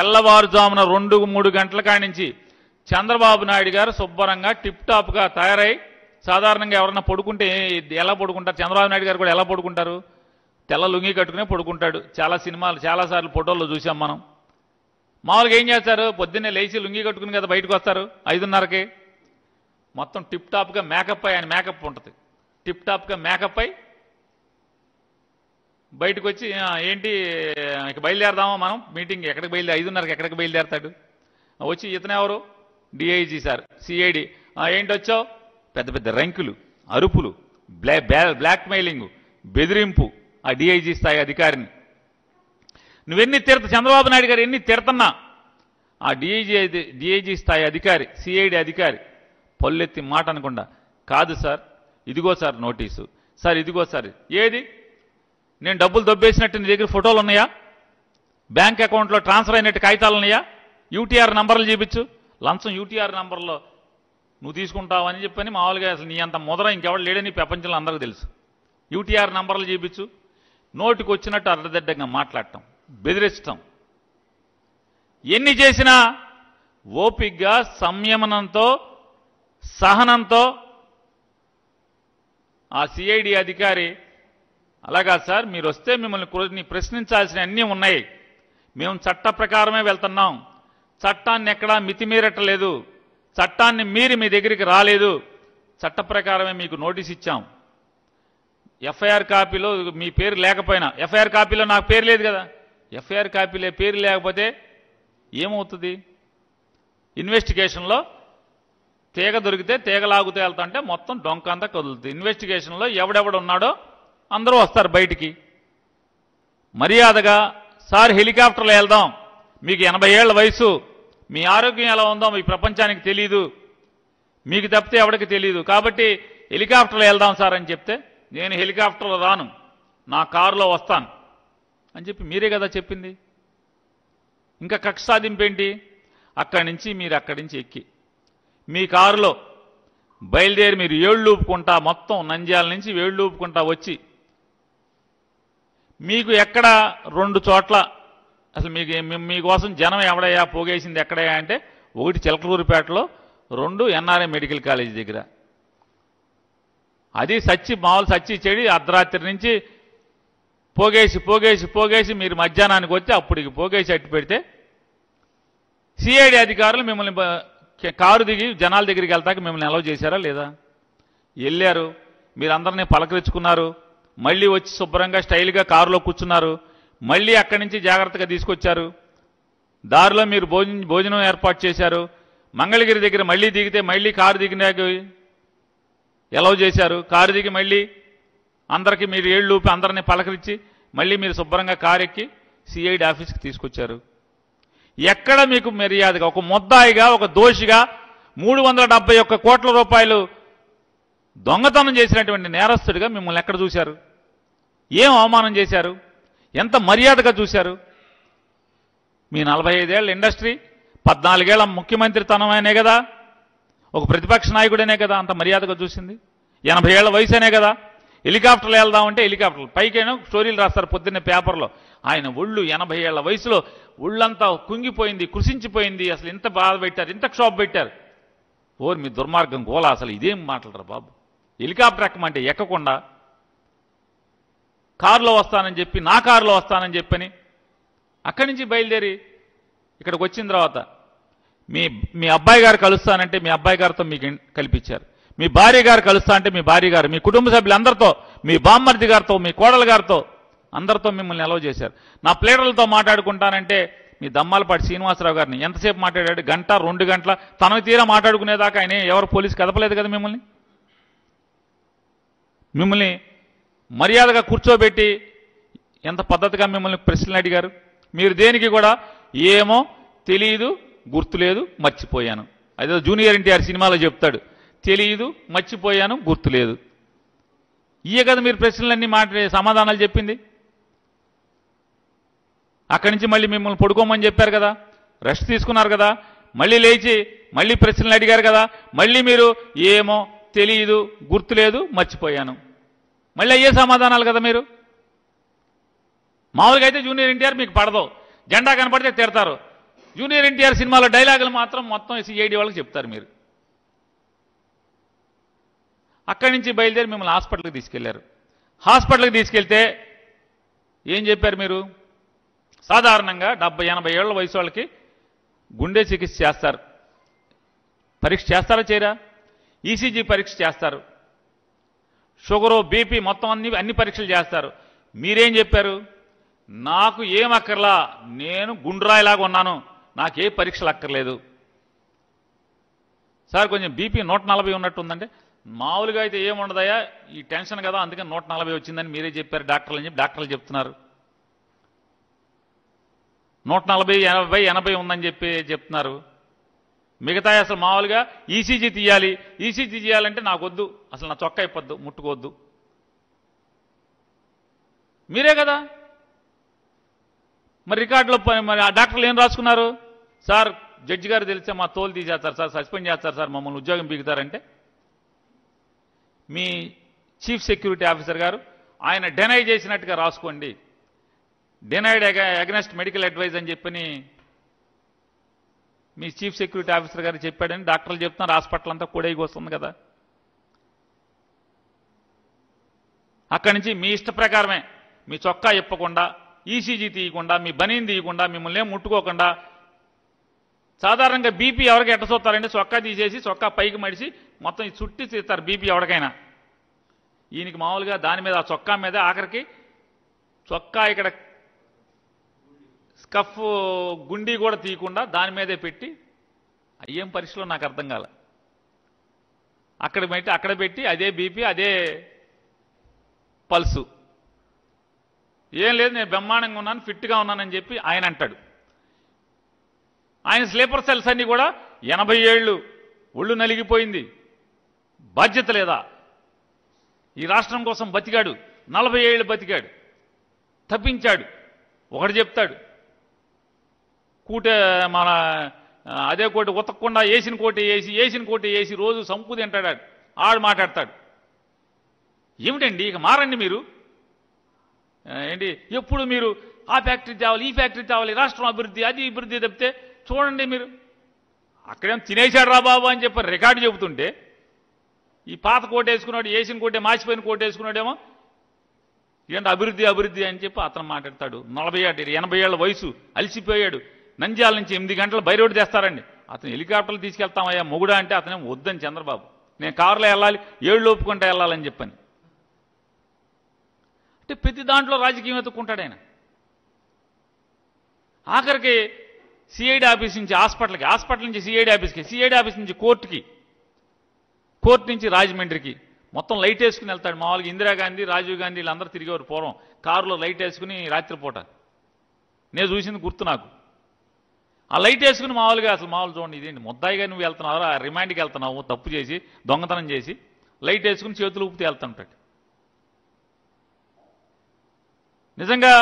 తెల్లవారుజామున రెండు మూడు గంటల కాడి నుంచి చంద్రబాబు నాయుడు గారు శుభ్రంగా టిప్ టాప్గా తయారై సాధారణంగా ఎవరన్నా పడుకుంటే ఎలా పడుకుంటారు చంద్రబాబు నాయుడు గారు కూడా ఎలా పడుకుంటారు తెల్ల లుంగి కట్టుకునే పడుకుంటాడు చాలా సినిమాలు చాలాసార్లు ఫోటోల్లో చూసాం మనం మామూలుగా ఏం చేస్తారు పొద్దున్నే లేచి లుంగి కట్టుకుని కదా బయటకు వస్తారు ఐదున్నరకి మొత్తం టిప్ టాప్గా మేకప్ అయి ఆయన మేకప్ ఉంటుంది టిప్ టాప్గా మేకప్ అయి బయటకు వచ్చి "ఆ, ఏంటి ఇక బయలుదేరదామా మనం మీటింగ్ ఎక్కడికి బయలుదేరి ఐదున్నరకి ఎక్కడికి బయలుదేరతాడు వచ్చి ఇతను ఎవరు డిఐజీ సార్ సిఐడి ఏంటి వచ్చావు పెద్ద పెద్ద రంకులు అరుపులు బ్లా బ్లా- బ్లాక్ మెయిలింగ్ బెదిరింపు ఆ డిఐజీ స్థాయి అధికారిని నువ్వెన్ని తిడత చంద్రబాబు నాయుడు గారు ఎన్ని తిడతన్నా ఆ డిఐజీ డిఐజీ స్థాయి అధికారి సిఐడి అధికారి పల్లెత్తి మాట అనకుండా కాదు సార్ ఇదిగో సార్ నోటీసు సార్ ఇదిగో సార్ ఏది నేను డబ్బులు దొబ్బేసినట్టు నీ దగ్గర ఫోటోలు ఉన్నాయా బ్యాంక్ అకౌంట్లో ట్రాన్స్ఫర్ అయినట్టు కాగితాలు ఉన్నాయా యూటీఆర్ నంబర్లు చూపించు లంచం యూటీఆర్ నంబర్లో నువ్వు తీసుకుంటావని చెప్పని మామూలుగా అసలు నీ అంత ముదర ఇంకెవడు లేడని ప్రపంచంలో అందరికీ తెలుసు యూటీఆర్ నంబర్లు చూపించు నోటికి వచ్చినట్టు అర్ధదిడ్డంగా మాట్లాడటం బెదిరించటం ఎన్ని చేసినా ఓపిగ్గా సంయమనంతో సహనంతో ఆ సిఐడి అధికారి అలాగా సార్ మీరు వస్తే మిమ్మల్ని కొన్ని ప్రశ్నించాల్సిన అన్నీ ఉన్నాయి మేము చట్ట ప్రకారమే వెళ్తున్నాం చట్టాన్ని ఎక్కడా మితిమీరట్టలేదు చట్టాన్ని మీరి మీ దగ్గరికి రాలేదు చట్ట ప్రకారమే మీకు నోటీస్ ఇచ్చాం ఎఫ్ఐఆర్ కాపీలో మీ పేరు లేకపోయినా ఎఫ్ఐఆర్ కాపీలో నాకు పేరు లేదు కదా ఎఫ్ఐఆర్ కాపీలో పేరు లేకపోతే ఏమవుతుంది ఇన్వెస్టిగేషన్లో తీగ దొరికితే తీగ లాగుతూ వెళ్తుంటే మొత్తం డొంక అంతా కదులుతుంది ఇన్వెస్టిగేషన్లో ఎవడెవడు ఉన్నాడో అందరూ వస్తారు బయటికి మర్యాదగా సార్ హెలికాప్టర్లో వెళ్దాం మీకు ఎనభై ఏళ్ల వయసు మీ ఆరోగ్యం ఎలా ఉందో మీ ప్రపంచానికి తెలియదు మీకు తప్పితే ఎవరికి తెలియదు కాబట్టి హెలికాప్టర్లో వెళ్దాం సార్ అని చెప్తే నేను హెలికాప్టర్లో రాను నా కారులో వస్తాను అని చెప్పి మీరే కదా చెప్పింది ఇంకా కక్ష సాధింపు ఏంటి అక్కడి నుంచి మీరు అక్కడి నుంచి ఎక్కి మీ కారులో బయలుదేరి మీరు ఏళ్ళు ఊపుకుంటా మొత్తం నంద్యాల నుంచి ఏళ్ళు ఊపుకుంటా వచ్చి మీకు ఎక్కడ రెండు చోట్ల అసలు మీకు మీ- మీకోసం జనం ఎవడయ్యా పోగేసింది ఎక్కడయ్యా అంటే ఒకటి చిలకలూరుపేటలో రెండు ఎన్ఆర్ఐ మెడికల్ కాలేజ్ దగ్గర అది సచ్చి మామూలు సచ్చి చెడి అర్ధరాత్రి నుంచి పోగేసి పోగేసి పోగేసి మీరు మధ్యాహ్నానికి వచ్చి అప్పటికి పోగేసి అట్టు పెడితే సిఐడి అధికారులు మిమ్మల్ని బ- కే- కారు దిగి జనాల దగ్గరికి వెళ్తాక మిమ్మల్ని అలౌ చేశారా లేదా వెళ్ళారు మీరందరినీ పలకరించుకున్నారు మళ్ళీ వచ్చి శుభ్రంగా స్టైల్గా కారులో కూర్చున్నారు మళ్ళీ అక్కడి నుంచి జాగ్రత్తగా తీసుకొచ్చారు దారిలో మీరు భోజనం భోజనం ఏర్పాటు చేశారు మంగళగిరి దగ్గర మళ్ళీ దిగితే మళ్ళీ కారు దిగినాక ఎలవ్ చేశారు కారు దిగి మళ్ళీ అందరికీ మీరు ఏళ్ళు ఊపి అందరినీ పలకరించి మళ్ళీ మీరు శుభ్రంగా కారు ఎక్కి సిఐడి ఆఫీస్కి తీసుకొచ్చారు ఎక్కడ మీకు మర్యాదగా ఒక ముద్దాయిగా ఒక దోషిగా మూడు వందల డెబ్బై ఒక్క కోట్ల రూపాయలు దొంగతనం చేసినటువంటి నేరస్తుడిగా మిమ్మల్ని ఎక్కడ చూశారు ఏం అవమానం చేశారు ఎంత మర్యాదగా చూశారు మీ నలభై ఐదేళ్ల ఇండస్ట్రీ పద్నాలుగేళ్ల ముఖ్యమంత్రితనమేనే కదా ఒక ప్రతిపక్ష నాయకుడేనే కదా అంత మర్యాదగా చూసింది ఎనభై ఏళ్ల వయసేనే కదా హెలికాప్టర్లో వెళ్దామంటే హెలికాప్టర్లు పైకైనా స్టోరీలు రాస్తారు పొద్దున్నే పేపర్లో ఆయన ఒళ్ళు ఎనభై ఏళ్ల వయసులో ఒళ్ళంతా కుంగిపోయింది కృషించిపోయింది అసలు ఇంత బాధ పెట్టారు ఇంత క్షోభ పెట్టారు ఓర్ మీ దుర్మార్గం గోలా అసలు ఇదేం మాట్లాడరు బాబు హెలికాప్టర్ ఎక్కమంటే ఎక్కకుండా కారులో వస్తానని చెప్పి నా కారులో వస్తానని చెప్పని అక్కడి నుంచి బయలుదేరి ఇక్కడికి వచ్చిన తర్వాత మీ మీ అబ్బాయి గారు కలుస్తానంటే మీ అబ్బాయి గారితో మీకు ఇన్- కల్పించారు మీ భార్య గారు కలుస్తా అంటే మీ భార్య గారు మీ కుటుంబ సభ్యులందరితో మీ బామ్మర్ది గారితో మీ కోడల గారితో అందరితో మిమ్మల్ని అలవ్ చేశారు నా ప్లేడర్లతో మాట్లాడుకుంటానంటే మీ దమ్మాలపాటి శ్రీనివాసరావు గారిని ఎంతసేపు మాట్లాడాడు గంట రెండు గంటల తనకు తీరా మాట్లాడుకునేదాకా ఆయన ఎవరు పోలీసు కదపలేదు కదా మిమ్మల్ని మిమ్మల్ని మర్యాదగా కూర్చోబెట్టి ఎంత పద్ధతిగా మిమ్మల్ని ప్రశ్నలు అడిగారు మీరు దేనికి కూడా ఏమో తెలియదు గుర్తులేదు మర్చిపోయాను అదే జూనియర్ ఎన్టీఆర్ సినిమాలో చెప్తాడు తెలియదు మర్చిపోయాను గుర్తులేదు ఇయే కదా మీరు ప్రశ్నలన్నీ మాట్లాడే సమాధానాలు చెప్పింది అక్కడి నుంచి మళ్ళీ మిమ్మల్ని పడుకోమని చెప్పారు కదా రెస్ట్ తీసుకున్నారు కదా మళ్ళీ లేచి మళ్ళీ ప్రశ్నలు అడిగారు కదా మళ్ళీ మీరు ఏమో తెలియదు గుర్తులేదు మర్చిపోయాను మళ్ళీ అయ్యే సమాధానాలు కదా మీరు మామూలుగా అయితే జూనియర్ ఎన్టీఆర్ మీకు పడదు జెండా కనపడితే తిడతారు జూనియర్ ఎన్టీఆర్ సినిమాలో డైలాగులు మాత్రం మొత్తం సిఐడి వాళ్ళకి చెప్తారు మీరు అక్కడి నుంచి బయలుదేరి మిమ్మల్ని హాస్పిటల్కి తీసుకెళ్లారు హాస్పిటల్కి తీసుకెళ్తే ఏం చెప్పారు మీరు సాధారణంగా డెబ్బై ఎనభై ఏళ్ల వయసు వాళ్ళకి గుండె చికిత్స చేస్తారు పరీక్ష చేస్తారా చేయరా ఈసీజీ పరీక్ష చేస్తారు షుగరు బీపీ మొత్తం అన్ని అన్ని పరీక్షలు చేస్తారు మీరేం చెప్పారు నాకు ఏం అక్కర్లా నేను గుండ్రాయిలాగా ఉన్నాను నాకే పరీక్షలు అక్కర్లేదు సార్ కొంచెం బీపీ నూట నలభై ఉన్నట్టు ఉందంటే మామూలుగా అయితే ఏముండదయ్యా ఈ టెన్షన్ కదా అందుకని నూట నలభై వచ్చిందని మీరే చెప్పారు డాక్టర్లు అని చెప్పి డాక్టర్లు చెప్తున్నారు నూట నలభై ఎనభై ఎనభై ఉందని చెప్పి చెప్తున్నారు మిగతా అసలు మామూలుగా ఈసీజీ తీయాలి ఈసీజీ తీయాలంటే నాకు వద్దు అసలు నా చొక్కా ఇప్పొద్దు ముట్టుకోవద్దు మీరే కదా మరి రికార్డులో ప- మరి ఆ డాక్టర్లు ఏం రాసుకున్నారు సార్ జడ్జి గారు తెలిస్తే మా తోలు తీసేస్తారు సార్ సస్పెండ్ చేస్తారు సార్ మమ్మల్ని ఉద్యోగం పీకుతారంటే మీ చీఫ్ సెక్యూరిటీ ఆఫీసర్ గారు ఆయన డెనై చేసినట్టుగా రాసుకోండి డినైడ్ అగనెస్ట్ మెడికల్ అడ్వైజ్ అని చెప్పని మీ చీఫ్ సెక్యూరిటీ ఆఫీసర్ గారు చెప్పాడని డాక్టర్లు చెప్తున్నారు హాస్పిటల్ అంతా కూడైకి వస్తుంది కదా అక్కడి నుంచి మీ ఇష్ట ప్రకారమే మీ చొక్కా ఇప్పకుండా ఈసీజీ తీయకుండా మీ బనీని తీయకుండా మిమ్మల్ని ఏం ముట్టుకోకుండా సాధారణంగా బీపీ ఎవరికి ఎట్ట చూస్తారంటే చొక్కా తీసేసి చొక్కా పైకి మడిచి మొత్తం ఈ చుట్టి తీస్తారు బీపీ ఎవరికైనా ఈయనకి మామూలుగా దాని మీద ఆ చొక్కా మీద ఆఖరికి చొక్కా ఇక్కడ స్కఫ్ గుండీ కూడా తీయకుండా దాని మీదే పెట్టి అయ్యేం పరీక్షలో నాకు అర్థం కాల అక్కడ పెట్టి అక్కడ పెట్టి అదే బీపీ అదే పల్సు ఏం లేదు నేను బ్రహ్మాండంగా ఉన్నాను ఫిట్గా ఉన్నానని చెప్పి ఆయన అంటాడు ఆయన స్లీపర్ సెల్స్ అన్ని కూడా ఎనభై ఏళ్ళు ఒళ్ళు నలిగిపోయింది బాధ్యత లేదా ఈ రాష్ట్రం కోసం బతికాడు నలభై ఏళ్ళు బతికాడు తప్పించాడు ఒకటి చెప్తాడు కూట మన ఆ, అదే కోటి ఉతకకుండా వేసిన కోటి వేసి వేసిన కోటి వేసి రోజు సంపు తింటాడు ఆడు. ఆడు మాట్లాడతాడు ఏమిటండి ఇక మారండి మీరు ఆ, ఏంటి ఎప్పుడు మీరు ఆ ఫ్యాక్టరీ తేవాలి ఈ ఫ్యాక్టరీ తేవాలి రాష్ట్రం అభివృద్ధి అది అభివృద్ధి తప్పితే చూడండి మీరు అక్కడేం తినేశాడు రా బాబు అని చెప్పి రికార్డు చెబుతుంటే ఈ పాత కోట వేసుకున్నాడు వేసిన కోటే మాసిపోయిన కోట వేసుకున్నాడేమో ఏంటి అభివృద్ధి అభివృద్ధి అని చెప్పి అతను మాట్లాడతాడు నలభై ఏడు ఎనభై ఏళ్ళ వయసు అలసిపోయాడు నంద్యాల నుంచి ఎనిమిది గంటలు బయరోడు తెస్తారండి అతను హెలికాప్టర్లు తీసుకెళ్తామయ్యా మొగుడా అంటే అతనే వద్దని చంద్రబాబు నేను కారులో వెళ్ళాలి ఏళ్ళు ఒప్పుకుంటా వెళ్ళాలని చెప్పని అంటే ప్రతి దాంట్లో రాజకీయం ఎత్తుక్కుంటాడు ఆయన ఆఖరికి సిఐడి ఆఫీస్ నుంచి హాస్పిటల్కి హాస్పిటల్ నుంచి సిఐడి ఆఫీస్కి సిఐడి ఆఫీస్ నుంచి కోర్టుకి కోర్టు నుంచి రాజమండ్రికి మొత్తం లైట్ వేసుకుని వెళ్తాడు మామూలుగా ఇందిరాగాంధీ రాజీవ్ గాంధీ వీళ్ళందరూ తిరిగేవారు పూర్వం కారులో లైట్ వేసుకుని రాత్రిపూట నేను చూసింది గుర్తు నాకు ఆ లైట్ వేసుకుని మామూలుగా అసలు మామూలు చూడండి ఇదేంటి ముద్దాయిగా నువ్వు వెళ్తున్నావు ఆ రిమాండ్కి వెళ్తున్నావు తప్పు చేసి దొంగతనం చేసి లైట్ వేసుకుని చేతులు ఊపితే వెళ్తుంటాడు నిజంగా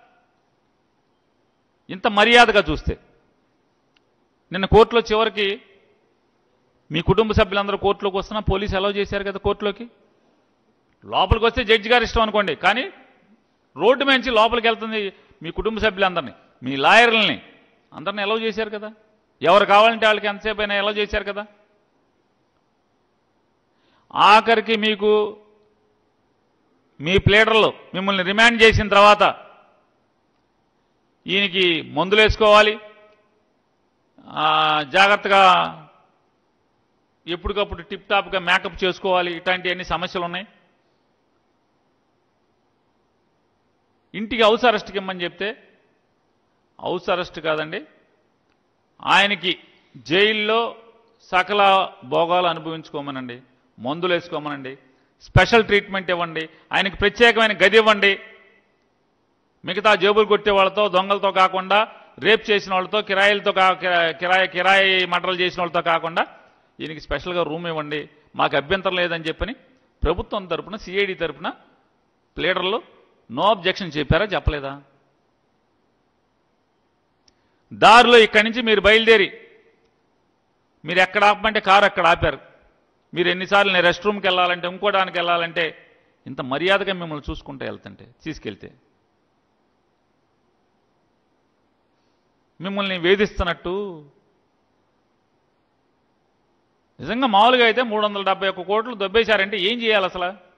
ఇంత మర్యాదగా చూస్తే నిన్న కోర్టులో చివరికి మీ కుటుంబ సభ్యులందరూ కోర్టులోకి వస్తున్నా పోలీసు అలౌ చేశారు కదా కోర్టులోకి లోపలికి వస్తే జడ్జి గారు ఇష్టం అనుకోండి కానీ రోడ్డు నుంచి లోపలికి వెళ్తుంది మీ కుటుంబ సభ్యులందరినీ మీ లాయర్లని అందరిని అలౌ చేశారు కదా ఎవరు కావాలంటే వాళ్ళకి ఎంతసేపు అయినా అలౌ చేశారు కదా ఆఖరికి మీకు మీ ప్లేడర్లు మిమ్మల్ని రిమాండ్ చేసిన తర్వాత ఈయనకి మందులు వేసుకోవాలి ఆ, జాగ్రత్తగా ఎప్పటికప్పుడు టిప్ టాప్గా మేకప్ చేసుకోవాలి ఇట్లాంటి అన్ని సమస్యలు ఉన్నాయి ఇంటికి హౌస్ అరెస్ట్కి ఇమ్మని చెప్తే హౌస్ అరెస్ట్ కాదండి ఆయనకి జైల్లో సకల భోగాలు అనుభవించుకోమనండి మందులు వేసుకోమనండి స్పెషల్ ట్రీట్మెంట్ ఇవ్వండి ఆయనకి ప్రత్యేకమైన గది ఇవ్వండి మిగతా జేబులు కొట్టే వాళ్ళతో దొంగలతో కాకుండా రేప్ చేసిన వాళ్ళతో కిరాయిలతో కా కిరా- కిరాయి కిరాయి మటలు చేసిన వాళ్ళతో కాకుండా ఈయనకి స్పెషల్గా రూమ్ ఇవ్వండి మాకు అభ్యంతరం లేదని చెప్పని ప్రభుత్వం తరపున సిఐడి తరపున ప్లేడర్లు నో అబ్జెక్షన్ చెప్పారా చెప్పలేదా దారిలో ఇక్కడి నుంచి మీరు బయలుదేరి మీరు ఎక్కడ ఆపమంటే కారు అక్కడ ఆపారు మీరు ఎన్నిసార్లు నేను రెస్ట్ రూమ్కి వెళ్ళాలంటే ఇంకోడానికి వెళ్ళాలంటే ఇంత మర్యాదగా మిమ్మల్ని చూసుకుంటూ వెళ్తుంటే తీసుకెళ్తే మిమ్మల్ని వేధిస్తున్నట్టు నిజంగా మామూలుగా అయితే మూడు వందల డెబ్బై ఒక్క కోట్లు దొబ్బేశారంటే ఏం చేయాలి అసలు